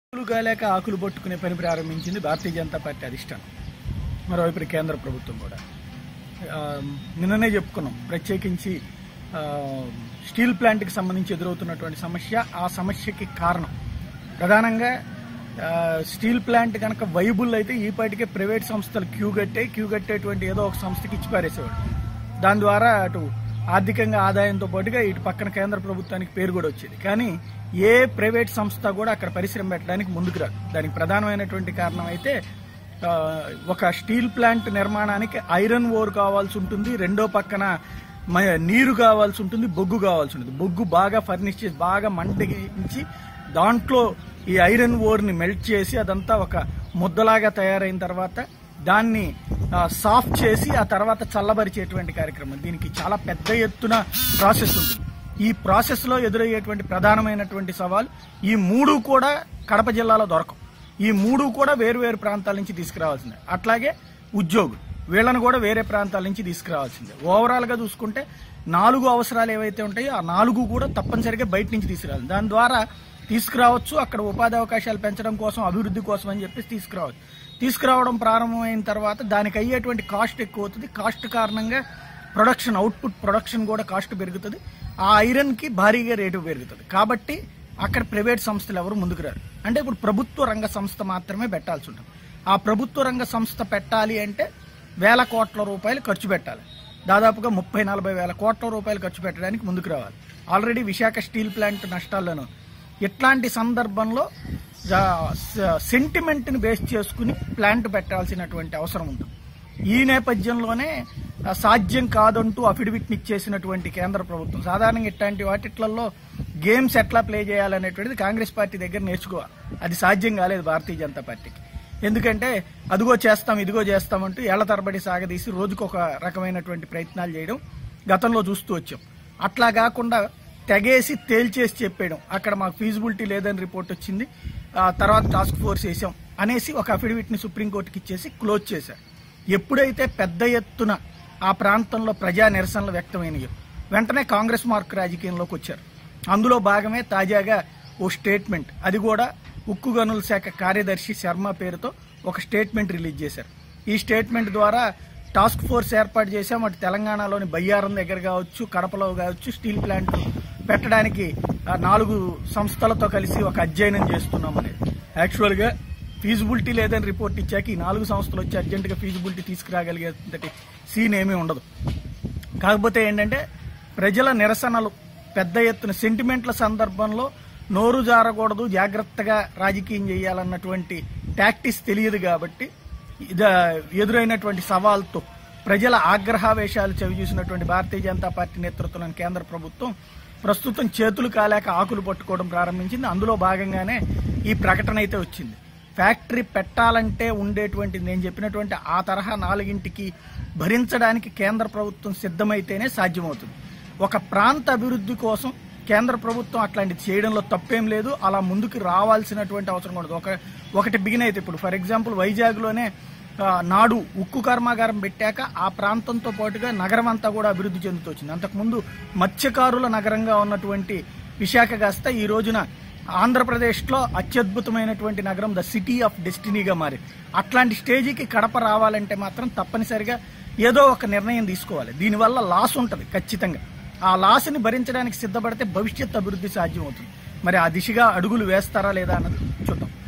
ఆకులు గాలేక ఆకులు పట్టుకునే పని ప్రారంభించింది భారతీయ జనతా పార్టీ అధిష్టానం మరోవైపు కేంద్ర ప్రభుత్వం కూడా ఆ, నిన్ననే చెప్పుకున్నాం ప్రత్యేకించి ఆ, స్టీల్ ప్లాంట్కి సంబంధించి ఎదురవుతున్నటువంటి సమస్య ఆ సమస్యకి కారణం ప్రధానంగా ఆ, స్టీల్ ప్లాంట్ కనుక వైబుల్ అయితే ఈ పాటికే ప్రైవేట్ సంస్థలు క్యూ కట్టే క్యూ కట్టేటువంటి ఏదో ఒక సంస్థకి ఇచ్చి పారేసేవాడు దాని ద్వారా అటు ఆర్థికంగా ఆదాయంతో పాటుగా ఇటు పక్కన కేంద్ర ప్రభుత్వానికి పేరు కూడా వచ్చేది కానీ ఏ ప్రైవేట్ సంస్థ కూడా అక్కడ పరిశ్రమ పెట్టడానికి ముందుకు రాదు దానికి ప్రధానమైనటువంటి కారణం అయితే ఆ, ఒక స్టీల్ ప్లాంట్ నిర్మాణానికి ఐరన్ ఓర్ కావాల్సి ఉంటుంది రెండో పక్కన మ- నీరు కావాల్సి ఉంటుంది బొగ్గు కావాల్సి ఉంటుంది బొగ్గు బాగా ఫర్నిష్ చేసి బాగా మంటగించి దాంట్లో ఈ ఐరన్ ఓర్ ని మెల్ట్ చేసి అదంతా ఒక ముద్దలాగా తయారైన తర్వాత దాన్ని ఆ, సాఫ్ట్ చేసి ఆ తర్వాత చల్లబరిచేటువంటి కార్యక్రమం దీనికి చాలా పెద్ద ఎత్తున ప్రాసెస్ ఉంటుంది ఈ ప్రాసెస్ లో ఎదురయ్యేటువంటి ప్రధానమైనటువంటి సవాల్ ఈ మూడు కూడా కడప జిల్లాలో దొరకవు ఈ మూడు కూడా వేరు వేరు ప్రాంతాల నుంచి తీసుకురావాల్సిందే అట్లాగే ఉద్యోగులు వీళ్ళని కూడా వేరే ప్రాంతాల నుంచి తీసుకురావాల్సిందే ఓవరాల్ గా చూసుకుంటే నాలుగు అవసరాలు ఏవైతే ఉంటాయో ఆ నాలుగు కూడా తప్పనిసరిగా బయట నుంచి తీసుకురావాలి దాని ద్వారా తీసుకురావచ్చు అక్కడ ఉపాధి అవకాశాలు పెంచడం కోసం అభివృద్ధి కోసం అని చెప్పేసి తీసుకురావచ్చు తీసుకురావడం ప్రారంభమైన తర్వాత దానికి అయ్యేటువంటి కాస్ట్ ఎక్కువ అవుతుంది కాస్ట్ కారణంగా ప్రొడక్షన్ అవుట్పుట్ ప్రొడక్షన్ కూడా కాస్ట్ పెరుగుతుంది ఆ ఐరన్ కి భారీగా రేటు పెరుగుతుంది కాబట్టి అక్కడ ప్రైవేట్ సంస్థలు ఎవరు ముందుకు రారు అంటే ఇప్పుడు ప్రభుత్వ రంగ సంస్థ మాత్రమే పెట్టాల్సి ఉంటుంది ఆ ప్రభుత్వ రంగ సంస్థ పెట్టాలి అంటే వేల కోట్ల రూపాయలు ఖర్చు పెట్టాలి దాదాపుగా ముప్పై నలభై వేల కోట్ల రూపాయలు ఖర్చు పెట్టడానికి ముందుకు రావాలి ఆల్రెడీ విశాఖ స్టీల్ ప్లాంట్ నష్టాల్లోనూ ఇట్లాంటి సందర్భంలో సెంటిమెంట్ ని బేస్ చేసుకుని ప్లాంట్ పెట్టాల్సినటువంటి అవసరం ఉంటుంది ఈ నేపథ్యంలోనే ఆ, సాధ్యం కాదంటూ అఫిడవిట్ ఇచ్చేసినటువంటి కేంద్ర ప్రభుత్వం సాధారణంగా ఇట్లాంటి వాటిట్లలో గేమ్స్ ఎట్లా ప్లే చేయాలనేటువంటిది కాంగ్రెస్ పార్టీ దగ్గర నేర్చుకోవాలి అది సాధ్యం కాలేదు భారతీయ జనతా పార్టీకి ఎందుకంటే అదిగో చేస్తాం ఇదిగో చేస్తామంటూ ఏళ్ల తరబడి సాగదీసి రోజుకు ఒక రకమైనటువంటి ప్రయత్నాలు చేయడం గతంలో చూస్తూ వచ్చాం అట్లా కాకుండా తెగేసి తేల్చేసి చెప్పేయడం అక్కడ మాకు ఫీజిబిలిటీ లేదని రిపోర్ట్ వచ్చింది ఆ తర్వాత టాస్క్ ఫోర్స్ వేసాం అనేసి ఒక అఫిడవిట్ ని సుప్రీంకోర్టుకి ఇచ్చేసి క్లోజ్ చేశారు ఎప్పుడైతే పెద్ద ఎత్తున ఆ ప్రాంతంలో ప్రజా నిరసనలు వ్యక్తమైనయో వెంటనే కాంగ్రెస్ మార్క్ రాజకీయంలోకి వచ్చారు అందులో భాగమే తాజాగా ఓ స్టేట్మెంట్ అది కూడా ఉక్కు గనుల శాఖ కార్యదర్శి శర్మ పేరుతో ఒక స్టేట్మెంట్ రిలీజ్ చేశారు ఈ స్టేట్మెంట్ ద్వారా టాస్క్ ఫోర్స్ ఏర్పాటు చేశాం అటు తెలంగాణలోని బయ్యారం దగ్గర కావచ్చు కడపలో కావచ్చు స్టీల్ ప్లాంట్ పెట్టడానికి ఆ నాలుగు సంస్థలతో కలిసి ఒక అధ్యయనం చేస్తున్నామని యాక్చువల్ గా ఫీజిబిలిటీ లేదని రిపోర్ట్ ఇచ్చాక ఈ నాలుగు సంస్థలు వచ్చి అర్జెంట్ గా ఫీజిబిలిటీ తీసుకురాగలిగేంతటి సీన్ ఏమీ ఉండదు కాకపోతే ఏంటంటే ప్రజల నిరసనలు పెద్ద ఎత్తున సెంటిమెంట్ల సందర్భంలో నోరు జారకూడదు జాగ్రత్తగా రాజకీయం చేయాలన్నటువంటి టాక్టిక్స్ తెలియదు కాబట్టి ఇద ఎదురైనటువంటి సవాల్తో ప్రజల ఆగ్రహావేశాలు చవిచూసినటువంటి భారతీయ జనతా పార్టీ నేతృత్వంలోని కేంద్ర ప్రభుత్వం ప్రస్తుతం చేతులు కాలేక ఆకులు పట్టుకోవడం ప్రారంభించింది అందులో భాగంగానే ఈ ప్రకటన అయితే వచ్చింది ఫ్యాక్టరీ పెట్టాలంటే ఉండేటువంటి నేను చెప్పినటువంటి ఆ తరహా నాలుగింటికి భరించడానికి కేంద్ర ప్రభుత్వం సిద్ధమైతేనే సాధ్యమవుతుంది ఒక ప్రాంత అభివృద్ధి కోసం కేంద్ర ప్రభుత్వం అట్లాంటిది చేయడంలో తప్పేం లేదు అలా ముందుకు రావాల్సినటువంటి అవసరం ఉండదు ఒక ఒకటి బిగిన్ అయితే ఇప్పుడు ఫర్ ఎగ్జాంపుల్ వైజాగ్లోనే ఆ, నాడు ఉక్కు కర్మాగారం పెట్టాక ఆ ప్రాంతంతో పాటుగా నగరం అంతా కూడా అభివృద్ధి చెందుతూ వచ్చింది అంతకుముందు మత్స్యకారుల నగరంగా ఉన్నటువంటి విశాఖ కాస్త ఈ రోజున ఆంధ్రప్రదేశ్లో అత్యద్భుతమైనటువంటి నగరం ద సిటీ ఆఫ్ డెస్టినీగా మారింది అట్లాంటి స్టేజీకి కడప రావాలంటే మాత్రం తప్పనిసరిగా ఏదో ఒక నిర్ణయం తీసుకోవాలి దీనివల్ల లాస్ ఉంటుంది ఖచ్చితంగా ఆ లాస్ని భరించడానికి సిద్ధపడితే భవిష్యత్ అభివృద్ధి సాధ్యమవుతుంది మరి ఆ దిశగా అడుగులు వేస్తారా లేదా అన్నది చూద్దాం